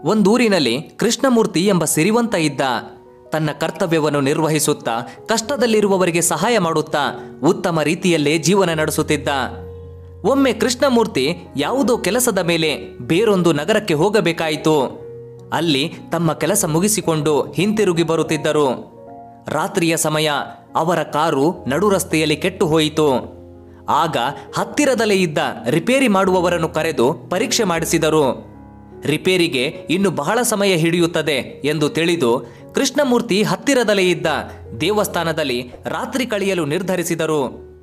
ಒಂದೂರಿನಲ್ಲಿ ಕೃಷ್ಣಮೂರ್ತಿ ಎಂಬ ಸಿರಿವಂತ ಇದ್ದ ತನ್ನ ಕರ್ತವ್ಯವನ್ನು ನಿರ್ವಹಿಸುತ್ತಾ ಕಷ್ಟದಲ್ಲಿರುವವರಿಗೆ ಸಹಾಯ ಮಾಡುತ್ತಾ ಉತ್ತಮ ರೀತಿಯಲ್ಲೇ ಜೀವನ ನಡೆಸುತ್ತಿದ್ದ ಒಮ್ಮೆ ಕೃಷ್ಣಮೂರ್ತಿ ಯಾವುದೋ ಕೆಲಸದ ಮೇಲೆ ಬೇರೊಂದು ನಗರಕ್ಕೆ ಹೋಗಬೇಕಾಯಿತು ಅಲ್ಲಿ ತಮ್ಮ ಕೆಲಸ ಮುಗಿಸಿಕೊಂಡು ಹಿಂತಿರುಗಿ ಬರುತ್ತಿದ್ದರು ರಾತ್ರಿಯ ಸಮಯ ಅವರ ಕಾರು ನಡು ರಸ್ತೆಯಲ್ಲಿ ಕೆಟ್ಟು ಹೋಯಿತು ಆಗ ಹತ್ತಿರದಲ್ಲೇ ಇದ್ದ ರಿಪೇರಿ ಮಾಡುವವರನ್ನು ಕರೆದು ಪರೀಕ್ಷೆ ಮಾಡಿಸಿದರು ರಿಪೇರಿಗೆ ಇನ್ನು ಬಹಳ ಸಮಯ ಹಿಡಿಯುತ್ತದೆ ಎಂದು ತಿಳಿದು ಕೃಷ್ಣಮೂರ್ತಿ ಹತ್ತಿರದಲ್ಲೇ ಇದ್ದ ದೇವಸ್ಥಾನದಲ್ಲಿ ರಾತ್ರಿ ಕಳೆಯಲು ನಿರ್ಧರಿಸಿದರು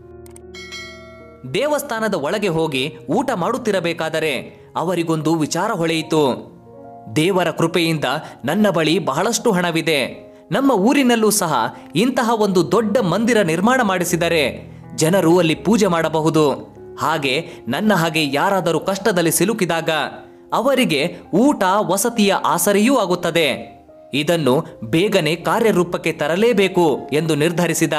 ದೇವಸ್ಥಾನದ ಒಳಗೆ ಹೋಗಿ ಊಟ ಮಾಡುತ್ತಿರಬೇಕಾದರೆ ಅವರಿಗೊಂದು ವಿಚಾರ ಹೊಳೆಯಿತು ದೇವರ ಕೃಪೆಯಿಂದ ನನ್ನ ಬಳಿ ಬಹಳಷ್ಟು ಹಣವಿದೆ ನಮ್ಮ ಊರಿನಲ್ಲೂ ಸಹ ಇಂತಹ ಒಂದು ದೊಡ್ಡ ಮಂದಿರ ನಿರ್ಮಾಣ ಮಾಡಿಸಿದರೆ ಜನರು ಅಲ್ಲಿ ಪೂಜೆ ಮಾಡಬಹುದು ಹಾಗೆ ನನ್ನ ಹಾಗೆ ಯಾರಾದರೂ ಕಷ್ಟದಲ್ಲಿ ಸಿಲುಕಿದಾಗ ಅವರಿಗೆ ಊಟ ವಸತಿಯ ಆಸರೆಯೂ ಆಗುತ್ತದೆ ಇದನ್ನು ಬೇಗನೆ ಕಾರ್ಯರೂಪಕ್ಕೆ ತರಲೇಬೇಕು ಎಂದು ನಿರ್ಧರಿಸಿದ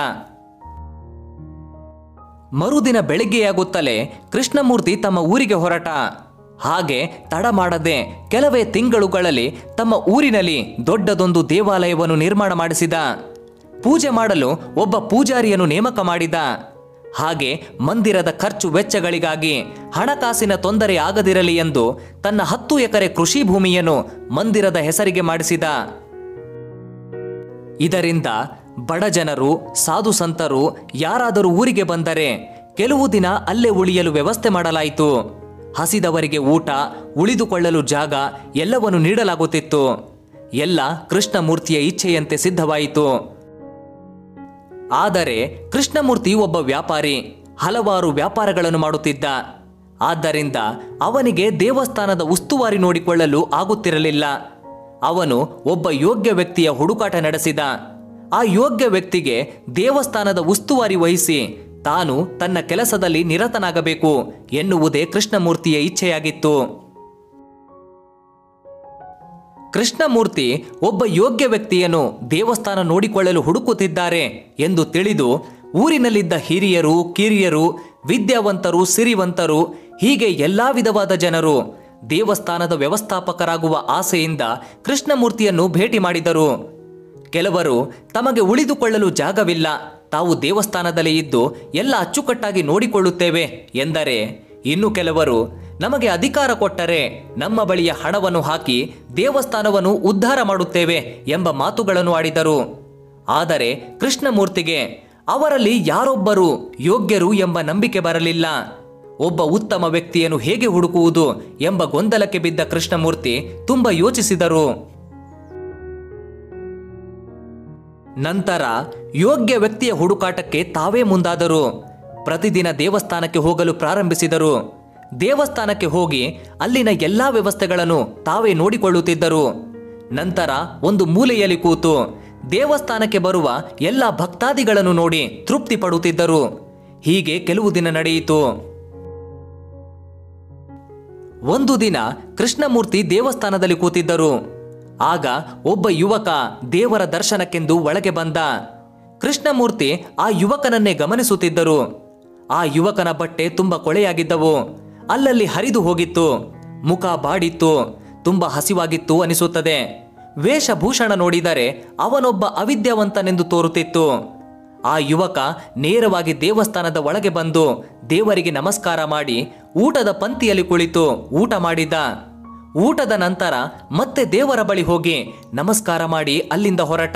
ಮರುದಿನ ಬೆಳಿಗ್ಗೆಯಾಗುತ್ತಲೇ ಕೃಷ್ಣಮೂರ್ತಿ ತಮ್ಮ ಊರಿಗೆ ಹೊರಟ ಹಾಗೆ ತಡ ಮಾಡದೆ ಕೆಲವೇ ತಿಂಗಳುಗಳಲ್ಲಿ ತಮ್ಮ ಊರಿನಲ್ಲಿ ದೊಡ್ಡದೊಂದು ದೇವಾಲಯವನ್ನು ನಿರ್ಮಾಣ ಮಾಡಿಸಿದ ಪೂಜೆ ಮಾಡಲು ಒಬ್ಬ ಪೂಜಾರಿಯನ್ನು ನೇಮಕ ಮಾಡಿದ ಹಾಗೆ ಮಂದಿರದ ಖರ್ಚು ವೆಚ್ಚಗಳಿಗಾಗಿ ಹಣಕಾಸಿನ ತೊಂದರೆ ಆಗದಿರಲಿ ಎಂದು ತನ್ನ ಹತ್ತು ಎಕರೆ ಕೃಷಿ ಭೂಮಿಯನ್ನು ಮಂದಿರದ ಹೆಸರಿಗೆ ಮಾಡಿಸಿದ ಇದರಿಂದ ಬಡ ಜನರು ಸಾಧು ಸಂತರು ಯಾರಾದರೂ ಊರಿಗೆ ಬಂದರೆ ಕೆಲವು ದಿನ ಅಲ್ಲೇ ಉಳಿಯಲು ವ್ಯವಸ್ಥೆ ಮಾಡಲಾಯಿತು ಹಸಿದವರಿಗೆ ಊಟ ಉಳಿದುಕೊಳ್ಳಲು ಜಾಗ ಎಲ್ಲವನ್ನು ನೀಡಲಾಗುತ್ತಿತ್ತು ಎಲ್ಲ ಕೃಷ್ಣಮೂರ್ತಿಯ ಇಚ್ಛೆಯಂತೆ ಸಿದ್ಧವಾಯಿತು ಆದರೆ ಕೃಷ್ಣಮೂರ್ತಿ ಒಬ್ಬ ವ್ಯಾಪಾರಿ ಹಲವಾರು ವ್ಯಾಪಾರಗಳನ್ನು ಮಾಡುತ್ತಿದ್ದ ಆದ್ದರಿಂದ ಅವನಿಗೆ ದೇವಸ್ಥಾನದ ಉಸ್ತುವಾರಿ ನೋಡಿಕೊಳ್ಳಲು ಆಗುತ್ತಿರಲಿಲ್ಲ ಅವನು ಒಬ್ಬ ಯೋಗ್ಯ ವ್ಯಕ್ತಿಯ ಹುಡುಕಾಟ ನಡೆಸಿದ ಆ ಯೋಗ್ಯ ವ್ಯಕ್ತಿಗೆ ದೇವಸ್ಥಾನದ ಉಸ್ತುವಾರಿ ವಹಿಸಿ ತಾನು ತನ್ನ ಕೆಲಸದಲ್ಲಿ ನಿರತನಾಗಬೇಕು ಎನ್ನುವುದೇ ಕೃಷ್ಣಮೂರ್ತಿಯ ಇಚ್ಛೆಯಾಗಿತ್ತು ಕೃಷ್ಣಮೂರ್ತಿ ಒಬ್ಬ ಯೋಗ್ಯ ವ್ಯಕ್ತಿಯನ್ನು ದೇವಸ್ಥಾನ ನೋಡಿಕೊಳ್ಳಲು ಹುಡುಕುತ್ತಿದ್ದಾರೆ ಎಂದು ತಿಳಿದು ಊರಿನಲ್ಲಿದ್ದ ಹಿರಿಯರು ಕಿರಿಯರು ವಿದ್ಯಾವಂತರು ಸಿರಿವಂತರು ಹೀಗೆ ಎಲ್ಲಾ ವಿಧವಾದ ಜನರು ದೇವಸ್ಥಾನದ ವ್ಯವಸ್ಥಾಪಕರಾಗುವ ಆಸೆಯಿಂದ ಕೃಷ್ಣಮೂರ್ತಿಯನ್ನು ಭೇಟಿ ಮಾಡಿದರು ಕೆಲವರು ತಮಗೆ ಉಳಿದುಕೊಳ್ಳಲು ಜಾಗವಿಲ್ಲ ತಾವು ದೇವಸ್ಥಾನದಲ್ಲಿ ಇದ್ದು ಎಲ್ಲ ಅಚ್ಚುಕಟ್ಟಾಗಿ ನೋಡಿಕೊಳ್ಳುತ್ತೇವೆ ಎಂದರೆ ಇನ್ನು ಕೆಲವರು ನಮಗೆ ಅಧಿಕಾರ ಕೊಟ್ಟರೆ ನಮ್ಮ ಬಳಿಯ ಹಣವನ್ನು ಹಾಕಿ ದೇವಸ್ಥಾನವನ್ನು ಉದ್ಧಾರ ಮಾಡುತ್ತೇವೆ ಎಂಬ ಮಾತುಗಳನ್ನು ಆಡಿದರು ಆದರೆ ಕೃಷ್ಣಮೂರ್ತಿಗೆ ಅವರಲ್ಲಿ ಯಾರೊಬ್ಬರು ಯೋಗ್ಯರು ಎಂಬ ನಂಬಿಕೆ ಬರಲಿಲ್ಲ ಒಬ್ಬ ಉತ್ತಮ ವ್ಯಕ್ತಿಯನ್ನು ಹೇಗೆ ಹುಡುಕುವುದು ಎಂಬ ಗೊಂದಲಕ್ಕೆ ಬಿದ್ದ ಕೃಷ್ಣಮೂರ್ತಿ ತುಂಬ ಯೋಚಿಸಿದರು ನಂತರ ಯೋಗ್ಯ ವ್ಯಕ್ತಿಯ ಹುಡುಕಾಟಕ್ಕೆ ತಾವೇ ಮುಂದಾದರು ಪ್ರತಿದಿನ ದೇವಸ್ಥಾನಕ್ಕೆ ಹೋಗಲು ಪ್ರಾರಂಭಿಸಿದರು ದೇವಸ್ಥಾನಕ್ಕೆ ಹೋಗಿ ಅಲ್ಲಿನ ಎಲ್ಲಾ ವ್ಯವಸ್ಥೆಗಳನ್ನು ತಾವೇ ನೋಡಿಕೊಳ್ಳುತ್ತಿದ್ದರು ನಂತರ ಒಂದು ಮೂಲೆಯಲ್ಲಿ ಕೂತು ದೇವಸ್ಥಾನಕ್ಕೆ ಬರುವ ಎಲ್ಲ ಭಕ್ತಾದಿಗಳನ್ನು ನೋಡಿ ತೃಪ್ತಿ ಪಡುತ್ತಿದ್ದರು ಹೀಗೆ ಕೆಲವು ದಿನ ನಡೆಯಿತು ಒಂದು ದಿನ ಕೃಷ್ಣಮೂರ್ತಿ ದೇವಸ್ಥಾನದಲ್ಲಿ ಕೂತಿದ್ದರು ಆಗ ಒಬ್ಬ ಯುವಕ ದೇವರ ದರ್ಶನಕ್ಕೆಂದು ಒಳಗೆ ಬಂದ ಕೃಷ್ಣಮೂರ್ತಿ ಆ ಯುವಕನನ್ನೇ ಗಮನಿಸುತ್ತಿದ್ದರು ಆ ಯುವಕನ ಬಟ್ಟೆ ತುಂಬ ಕೊಳೆಯಾಗಿದ್ದವು ಅಲ್ಲಲ್ಲಿ ಹರಿದು ಹೋಗಿತ್ತು ಮುಖ ಬಾಡಿತ್ತು ತುಂಬ ಹಸಿವಾಗಿತ್ತು ಅನಿಸುತ್ತದೆ ವೇಷಭೂಷಣ ನೋಡಿದರೆ ಅವನೊಬ್ಬ ಅವಿದ್ಯಾವಂತನೆಂದು ತೋರುತ್ತಿತ್ತು ಆ ಯುವಕ ನೇರವಾಗಿ ದೇವಸ್ಥಾನದ ಒಳಗೆ ಬಂದು ದೇವರಿಗೆ ನಮಸ್ಕಾರ ಮಾಡಿ ಊಟದ ಪಂಕ್ತಿಯಲ್ಲಿ ಕುಳಿತು ಊಟ ಮಾಡಿದ ಊಟದ ನಂತರ ಮತ್ತೆ ದೇವರ ಬಳಿ ಹೋಗಿ ನಮಸ್ಕಾರ ಮಾಡಿ ಅಲ್ಲಿಂದ ಹೊರಟ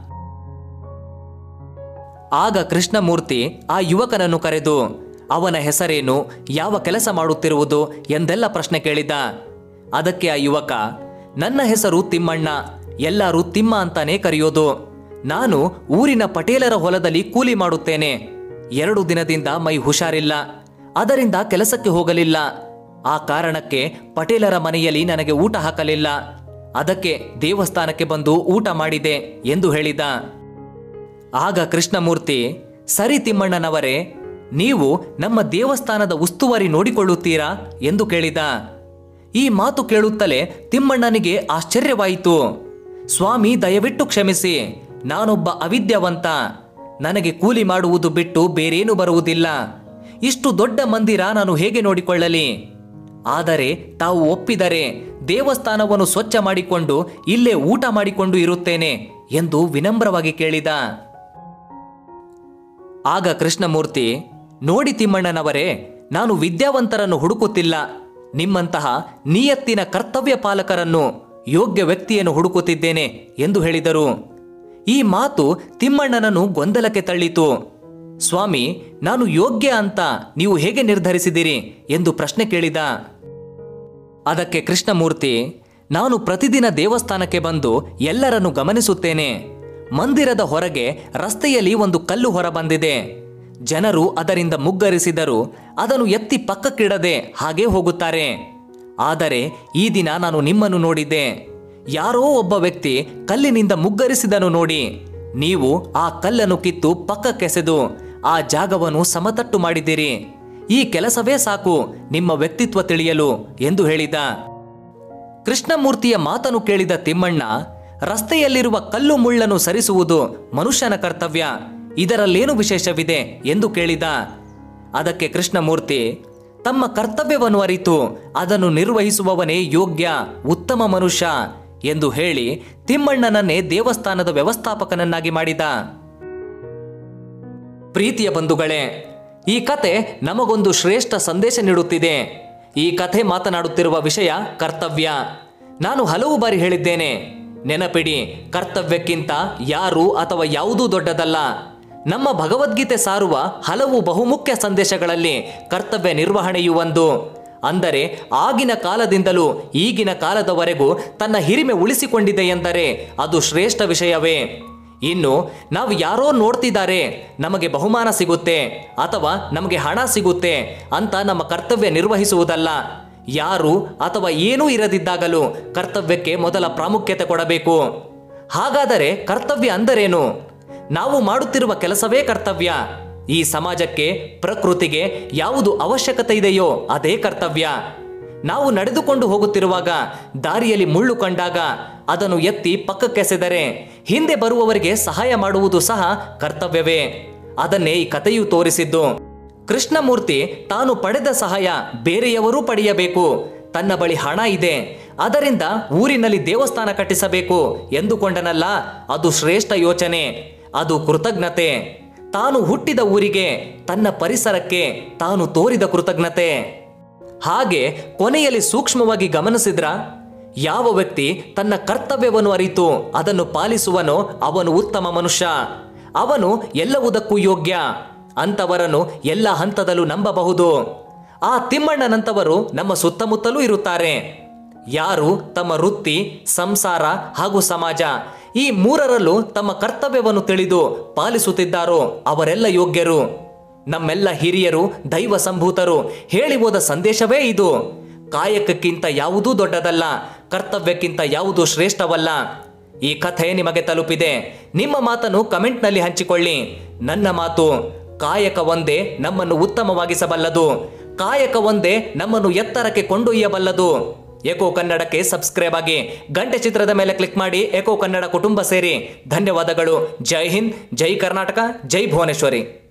ಆಗ ಕೃಷ್ಣಮೂರ್ತಿ ಆ ಯುವಕನನ್ನು ಕರೆದು ಅವನ ಹೆಸರೇನು ಯಾವ ಕೆಲಸ ಮಾಡುತ್ತಿರುವುದು ಎಂದೆಲ್ಲ ಪ್ರಶ್ನೆ ಕೇಳಿದ ಅದಕ್ಕೆ ಆ ಯುವಕ ನನ್ನ ಹೆಸರು ತಿಮ್ಮಣ್ಣ ಎಲ್ಲರೂ ತಿಮ್ಮ ಅಂತಾನೆ ಕರೆಯೋದು ನಾನು ಊರಿನ ಪಟೇಲರ ಹೊಲದಲ್ಲಿ ಕೂಲಿ ಮಾಡುತ್ತೇನೆ ಎರಡು ದಿನದಿಂದ ಮೈ ಹುಷಾರಿಲ್ಲ ಅದರಿಂದ ಕೆಲಸಕ್ಕೆ ಹೋಗಲಿಲ್ಲ ಆ ಕಾರಣಕ್ಕೆ ಪಟೇಲರ ಮನೆಯಲ್ಲಿ ನನಗೆ ಊಟ ಹಾಕಲಿಲ್ಲ ಅದಕ್ಕೆ ದೇವಸ್ಥಾನಕ್ಕೆ ಬಂದು ಊಟ ಮಾಡಿದೆ ಎಂದು ಹೇಳಿದ ಆಗ ಕೃಷ್ಣಮೂರ್ತಿ ಸರಿ ತಿಮ್ಮಣ್ಣನವರೇ ನೀವು ನಮ್ಮ ದೇವಸ್ಥಾನದ ಉಸ್ತುವಾರಿ ನೋಡಿಕೊಳ್ಳುತ್ತೀರಾ ಎಂದು ಕೇಳಿದ ಈ ಮಾತು ಕೇಳುತ್ತಲೇ ತಿಮ್ಮಣ್ಣನಿಗೆ ಆಶ್ಚರ್ಯವಾಯಿತು ಸ್ವಾಮಿ ದಯವಿಟ್ಟು ಕ್ಷಮಿಸಿ ನಾನೊಬ್ಬ ಅವಿದ್ಯಾವಂತ ನನಗೆ ಕೂಲಿ ಮಾಡುವುದು ಬಿಟ್ಟು ಬೇರೇನು ಬರುವುದಿಲ್ಲ ಇಷ್ಟು ದೊಡ್ಡ ಮಂದಿರ ನಾನು ಹೇಗೆ ನೋಡಿಕೊಳ್ಳಲಿ ಆದರೆ ತಾವು ಒಪ್ಪಿದರೆ ದೇವಸ್ಥಾನವನ್ನು ಸ್ವಚ್ಛ ಮಾಡಿಕೊಂಡು ಇಲ್ಲೇ ಊಟ ಮಾಡಿಕೊಂಡು ಇರುತ್ತೇನೆ ಎಂದು ವಿನಮ್ರವಾಗಿ ಕೇಳಿದ ಆಗ ಕೃಷ್ಣಮೂರ್ತಿ ನೋಡಿ ತಿಮ್ಮಣ್ಣನವರೇ ನಾನು ವಿದ್ಯಾವಂತರನ್ನು ಹುಡುಕುತ್ತಿಲ್ಲ ನಿಮ್ಮಂತಹ ನಿಯತ್ತಿನ ಕರ್ತವ್ಯ ಪಾಲಕರನ್ನು ಯೋಗ್ಯ ವ್ಯಕ್ತಿಯನ್ನು ಹುಡುಕುತ್ತಿದ್ದೇನೆ ಎಂದು ಹೇಳಿದರು ಈ ಮಾತು ತಿಮ್ಮಣ್ಣನನ್ನು ಗೊಂದಲಕ್ಕೆ ತಳ್ಳಿತು ಸ್ವಾಮಿ ನಾನು ಯೋಗ್ಯ ಅಂತ ನೀವು ಹೇಗೆ ನಿರ್ಧರಿಸಿದಿರಿ ಎಂದು ಪ್ರಶ್ನೆ ಕೇಳಿದ ಅದಕ್ಕೆ ಕೃಷ್ಣಮೂರ್ತಿ ನಾನು ಪ್ರತಿದಿನ ದೇವಸ್ಥಾನಕ್ಕೆ ಬಂದು ಎಲ್ಲರನ್ನು ಗಮನಿಸುತ್ತೇನೆ ಮಂದಿರದ ಹೊರಗೆ ರಸ್ತೆಯಲ್ಲಿ ಒಂದು ಕಲ್ಲು ಹೊರ ಬಂದಿದೆ ಜನರು ಅದರಿಂದ ಮುಗ್ಗರಿಸಿದರೂ ಅದನ್ನು ಎತ್ತಿ ಪಕ್ಕಕ್ಕಿಡದೆ ಹಾಗೇ ಹೋಗುತ್ತಾರೆ ಆದರೆ ಈ ದಿನ ನಾನು ನಿಮ್ಮನ್ನು ನೋಡಿದ್ದೆ ಯಾರೋ ಒಬ್ಬ ವ್ಯಕ್ತಿ ಕಲ್ಲಿನಿಂದ ಮುಗ್ಗರಿಸಿದನು ನೋಡಿ ನೀವು ಆ ಕಲ್ಲನ್ನು ಕಿತ್ತು ಪಕ್ಕಕ್ಕೆಸೆದು ಆ ಜಾಗವನ್ನು ಸಮತಟ್ಟು ಮಾಡಿದ್ದೀರಿ ಈ ಕೆಲಸವೇ ಸಾಕು ನಿಮ್ಮ ವ್ಯಕ್ತಿತ್ವ ತಿಳಿಯಲು ಎಂದು ಹೇಳಿದ ಕೃಷ್ಣಮೂರ್ತಿಯ ಮಾತನ್ನು ಕೇಳಿದ ತಿಮ್ಮಣ್ಣ ರಸ್ತೆಯಲ್ಲಿರುವ ಕಲ್ಲು ಮುಳ್ಳನ್ನು ಸರಿಸುವುದು ಮನುಷ್ಯನ ಕರ್ತವ್ಯ ಇದರಲ್ಲೇನು ವಿಶೇಷವಿದೆ ಎಂದು ಕೇಳಿದ ಅದಕ್ಕೆ ಕೃಷ್ಣಮೂರ್ತಿ ತಮ್ಮ ಕರ್ತವ್ಯವನ್ನು ಅರಿತು ಅದನ್ನು ನಿರ್ವಹಿಸುವವನೇ ಯೋಗ್ಯ ಉತ್ತಮ ಮನುಷ್ಯ ಎಂದು ಹೇಳಿ ತಿಮ್ಮಣ್ಣನನ್ನೇ ದೇವಸ್ಥಾನದ ವ್ಯವಸ್ಥಾಪಕನನ್ನಾಗಿ ಮಾಡಿದ ಪ್ರೀತಿಯ ಬಂಧುಗಳೇ ಈ ಕತೆ ನಮಗೊಂದು ಶ್ರೇಷ್ಠ ಸಂದೇಶ ನೀಡುತ್ತಿದೆ ಈ ಕಥೆ ಮಾತನಾಡುತ್ತಿರುವ ವಿಷಯ ಕರ್ತವ್ಯ ನಾನು ಹಲವು ಬಾರಿ ಹೇಳಿದ್ದೇನೆ ನೆನಪಿಡಿ ಕರ್ತವ್ಯಕ್ಕಿಂತ ಯಾರು ಅಥವಾ ಯಾವುದೂ ದೊಡ್ಡದಲ್ಲ ನಮ್ಮ ಭಗವದ್ಗೀತೆ ಸಾರುವ ಹಲವು ಬಹುಮುಖ್ಯ ಸಂದೇಶಗಳಲ್ಲಿ ಕರ್ತವ್ಯ ನಿರ್ವಹಣೆಯು ಒಂದು ಅಂದರೆ ಆಗಿನ ಕಾಲದಿಂದಲೂ ಈಗಿನ ಕಾಲದವರೆಗೂ ತನ್ನ ಹಿರಿಮೆ ಉಳಿಸಿಕೊಂಡಿದೆ ಎಂದರೆ ಅದು ಶ್ರೇಷ್ಠ ವಿಷಯವೇ ಇನ್ನು ನಾವು ಯಾರೋ ನೋಡ್ತಿದ್ದಾರೆ ನಮಗೆ ಬಹುಮಾನ ಸಿಗುತ್ತೆ ಅಥವಾ ನಮಗೆ ಹಣ ಸಿಗುತ್ತೆ ಅಂತ ನಮ್ಮ ಕರ್ತವ್ಯ ನಿರ್ವಹಿಸುವುದಲ್ಲ ಯಾರು ಅಥವಾ ಏನೂ ಇರದಿದ್ದಾಗಲೂ ಕರ್ತವ್ಯಕ್ಕೆ ಮೊದಲ ಪ್ರಾಮುಖ್ಯತೆ ಕೊಡಬೇಕು ಹಾಗಾದರೆ ಕರ್ತವ್ಯ ಅಂದರೇನು ನಾವು ಮಾಡುತ್ತಿರುವ ಕೆಲಸವೇ ಕರ್ತವ್ಯ ಈ ಸಮಾಜಕ್ಕೆ ಪ್ರಕೃತಿಗೆ ಯಾವುದು ಅವಶ್ಯಕತೆ ಇದೆಯೋ ಅದೇ ಕರ್ತವ್ಯ ನಾವು ನಡೆದುಕೊಂಡು ಹೋಗುತ್ತಿರುವಾಗ ದಾರಿಯಲ್ಲಿ ಮುಳ್ಳು ಕಂಡಾಗ ಅದನ್ನು ಎತ್ತಿ ಪಕ್ಕಕ್ಕೆಸೆದರೆ ಹಿಂದೆ ಬರುವವರಿಗೆ ಸಹಾಯ ಮಾಡುವುದು ಸಹ ಕರ್ತವ್ಯವೇ ಅದನ್ನೇ ಈ ಕಥೆಯು ತೋರಿಸಿದ್ದು ಕೃಷ್ಣಮೂರ್ತಿ ತಾನು ಪಡೆದ ಸಹಾಯ ಬೇರೆಯವರೂ ಪಡೆಯಬೇಕು ತನ್ನ ಬಳಿ ಹಣ ಇದೆ ಅದರಿಂದ ಊರಿನಲ್ಲಿ ದೇವಸ್ಥಾನ ಕಟ್ಟಿಸಬೇಕು ಎಂದುಕೊಂಡನಲ್ಲ ಅದು ಶ್ರೇಷ್ಠ ಯೋಚನೆ ಅದು ಕೃತಜ್ಞತೆ ತಾನು ಹುಟ್ಟಿದ ಊರಿಗೆ ತನ್ನ ಪರಿಸರಕ್ಕೆ ತಾನು ತೋರಿದ ಕೃತಜ್ಞತೆ ಹಾಗೆ ಕೊನೆಯಲ್ಲಿ ಸೂಕ್ಷ್ಮವಾಗಿ ಗಮನಿಸಿದ್ರ ಯಾವ ವ್ಯಕ್ತಿ ತನ್ನ ಕರ್ತವ್ಯವನ್ನು ಅರಿತು ಅದನ್ನು ಪಾಲಿಸುವನೋ ಅವನು ಉತ್ತಮ ಮನುಷ್ಯ ಅವನು ಎಲ್ಲವುದಕ್ಕೂ ಯೋಗ್ಯ ಅಂತವರನ್ನು ಎಲ್ಲ ಹಂತದಲ್ಲೂ ನಂಬಬಹುದು ಆ ತಿಮ್ಮಣ್ಣನಂತವರು ನಮ್ಮ ಸುತ್ತಮುತ್ತಲೂ ಇರುತ್ತಾರೆ ಯಾರು ತಮ್ಮ ವೃತ್ತಿ ಸಂಸಾರ ಹಾಗೂ ಸಮಾಜ ಈ ಮೂರರಲ್ಲೂ ತಮ್ಮ ಕರ್ತವ್ಯವನ್ನು ತಿಳಿದು ಪಾಲಿಸುತ್ತಿದ್ದಾರೋ ಅವರೆಲ್ಲ ಯೋಗ್ಯರು ನಮ್ಮೆಲ್ಲ ಹಿರಿಯರು ದೈವ ಸಂಭೂತರು ಹೇಳಿ ಹೋದ ಸಂದೇಶವೇ ಇದು ಕಾಯಕಕ್ಕಿಂತ ಯಾವುದೂ ದೊಡ್ಡದಲ್ಲ ಕರ್ತವ್ಯಕ್ಕಿಂತ ಯಾವುದೂ ಶ್ರೇಷ್ಠವಲ್ಲ ಈ ಕಥೆ ನಿಮಗೆ ತಲುಪಿದೆ ನಿಮ್ಮ ಮಾತನ್ನು ಕಮೆಂಟ್ನಲ್ಲಿ ಹಂಚಿಕೊಳ್ಳಿ ನನ್ನ ಮಾತು ಕಾಯಕ ಒಂದೇ ನಮ್ಮನ್ನು ಉತ್ತಮವಾಗಿಸಬಲ್ಲದು ಕಾಯಕ ಒಂದೇ ನಮ್ಮನ್ನು ಎತ್ತರಕ್ಕೆ ಕೊಂಡೊಯ್ಯಬಲ್ಲದು ಎಕೋ ಕನ್ನಡಕ್ಕೆ ಸಬ್ಸ್ಕ್ರೈಬ್ ಆಗಿ ಗಂಟೆ ಚಿತ್ರದ ಮೇಲೆ ಕ್ಲಿಕ್ ಮಾಡಿ ಎಕೋ ಕನ್ನಡ ಕುಟುಂಬ ಸೇರಿ ಧನ್ಯವಾದಗಳು ಜೈ ಹಿಂದ್ ಜೈ ಕರ್ನಾಟಕ ಜೈ ಭುವನೇಶ್ವರಿ